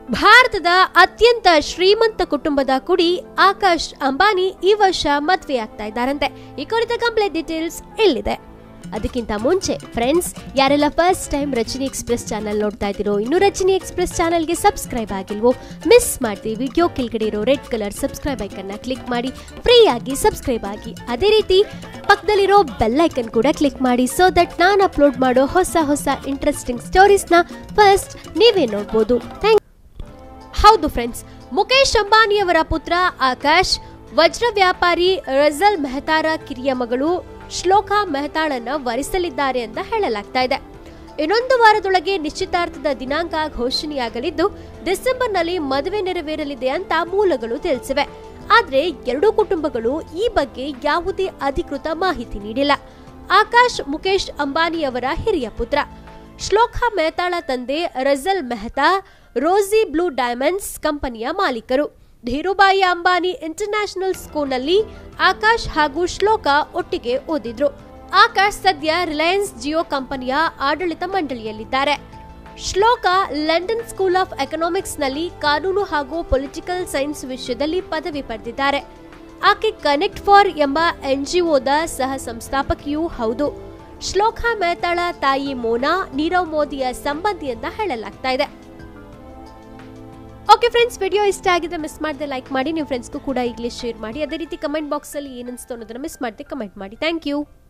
ಭಾರತದ ಅತ್ಯಂತ ಶ್ರೀಮಂತ ಕುಟುಂಬದ ಕುಡಿ ಆಕಾಶ್ ಅಂಬಾನಿ ಈ ವರ್ಷ ಮದ್ವೆ ಆಗ್ತಾ ಇದ್ದಾರಂತೆ ಈ ಕುರಿತ ಕಂಪ್ಲೀಟ್ ಡೀಟೇಲ್ಸ್ ಇಲ್ಲಿದೆ ಅದಕ್ಕಿಂತ ಮುಂಚೆ ಫ್ರೆಂಡ್ಸ್ ಯಾರೆಲ್ಲ first time Rachani express channel ನೋಡ್ತಾ ಇದ್ದೀರೋ ಇನ್ನು ರಚನಿ ಎಕ್ಸ್ಪ್ರೆಸ್ ಚಾನಲ್ಗೆ ಸಬ್ಸ್ಕ್ರೈಬ್ ಆಗಿಲ್ವೋ ಮಿಸ್ ಮಾಡ್ತೀವಿ ವಿಡಿಯೋ ಕೆಳಗಡೆ ಇರೋ ರೆಡ್ ಕಲರ್ ಸಬ್ಸ್ಕ್ರೈಬ್ ಐಕನ್ನ ಕ್ಲಿಕ್ ಮಾಡಿ ಫ್ರೀ ಆಗಿ ಸಬ್ಸ್ಕ್ರೈಬ್ ಆಗಿ ಅದೇ ರೀತಿ ಪಕ್ಕದಲ್ಲಿರೋ ಬೆಲ್ ಐಕನ್ ಕೂಡ ಕ್ಲಿಕ್ ಮಾಡಿ ಸೊ ದಟ್ ನಾನು ಅಪ್ಲೋಡ್ ಮಾಡೋ ಹೊಸ ಹೊಸ ಇಂಟ್ರೆಸ್ಟಿಂಗ್ ಸ್ಟೋರೀಸ್ನ ಫಸ್ಟ್ ನೀವೇ ನೋಡ್ಬೋದು ಥ್ಯಾಂಕ್ ಹೌದು ಫ್ರೆಂಡ್ಸ್ ಮುಖೇಶ್ ಅಂಬಾನಿಯವರ ಪುತ್ರ ಆಕಾಶ್ ವಜ್ರ ವ್ಯಾಪಾರಿ ರಜಲ್ ಮೆಹತಾರ ಕಿರಿಯ ಮಗಳು ಶ್ಲೋಕಾ ಮೆಹತಾಳನ್ನ ವರಿಸಲಿದ್ದಾರೆ ಅಂತ ಹೇಳಲಾಗ್ತಾ ಇದೆ ಇನ್ನೊಂದು ವಾರದೊಳಗೆ ನಿಶ್ಚಿತಾರ್ಥದ ದಿನಾಂಕ ಘೋಷಣೆಯಾಗಲಿದ್ದು ಡಿಸೆಂಬರ್ನಲ್ಲಿ ಮದುವೆ ನೆರವೇರಲಿದೆ ಅಂತ ಮೂಲಗಳು ತಿಳಿಸಿವೆ ಆದ್ರೆ ಎರಡೂ ಕುಟುಂಬಗಳು ಈ ಬಗ್ಗೆ ಯಾವುದೇ ಅಧಿಕೃತ ಮಾಹಿತಿ ನೀಡಿಲ್ಲ ಆಕಾಶ್ ಮುಖೇಶ್ ಅಂಬಾನಿಯವರ ಹಿರಿಯ ಪುತ್ರ ಶ್ಲೋಕಾ ಮೆಹತಾಳ ತಂದೆ Russell Mehta Rosy blue diamonds ಕಂಪನಿಯ ಮಾಲೀಕರು ಧೀರುಬಾಯಿ ಅಂಬಾನಿ ಇಂಟರ್ನ್ಯಾಷನಲ್ ಸ್ಕೂಲ್ನಲ್ಲಿ ಆಕಾಶ್ ಹಾಗೂ ಶ್ಲೋಕಾ ಒಟ್ಟಿಗೆ ಓದಿದ್ರು ಆಕಾಶ್ ಸದ್ಯ ರಿಲಯನ್ಸ್ ಜಿಯೋ ಕಂಪನಿಯ ಆಡಳಿತ ಮಂಡಳಿಯಲ್ಲಿದ್ದಾರೆ ಶ್ಲೋಕಾ ಲಂಡನ್ ಸ್ಕೂಲ್ ಆಫ್ ಎಕನಾಮಿಕ್ಸ್ನಲ್ಲಿ ಕಾನೂನು ಹಾಗೂ ಪೊಲಿಟಿಕಲ್ ಸೈನ್ಸ್ ವಿಷಯದಲ್ಲಿ ಪದವಿ ಪಡೆದಿದ್ದಾರೆ ಆಕೆ ಕನೆಕ್ಟ್ ಫಾರ್ ಎಂಬ ಎನ್ಜಿಒದ ಸಹ ಸಂಸ್ಥಾಪಕಿಯೂ ಹೌದು ಶ್ಲೋಕಾ ಮೆಹತಾಳ ತಾಯಿ ಮೋನಾ ನೀರವ್ ಮೋದಿಯ ಸಂಬಂಧಿ ಅಂತ ಹೇಳಲಾಗ್ತಾ ಇದೆ ಓಕೆ ಫ್ರೆಂಡ್ಸ್ ವಿಡಿಯೋ ಇಷ್ಟ ಆಗಿದೆ ಮಿಸ್ ಮಾಡದೆ ಲೈಕ್ ಮಾಡಿ ನೀವು ಫ್ರೆಂಡ್ಸ್ಗೂ ಕೂಡ ಈಗಲೇ ಶೇರ್ ಮಾಡಿ ಅದೇ ರೀತಿ ಕಮೆಂಟ್ ಬಾಕ್ಸಲ್ಲಿ ಏನನ್ಸ್ತು ಅನ್ನೋದನ್ನ ಮಿಸ್ ಮಾಡದೆ ಕಮೆಂಟ್ ಮಾಡಿ ಥ್ಯಾಂಕ್ ಯು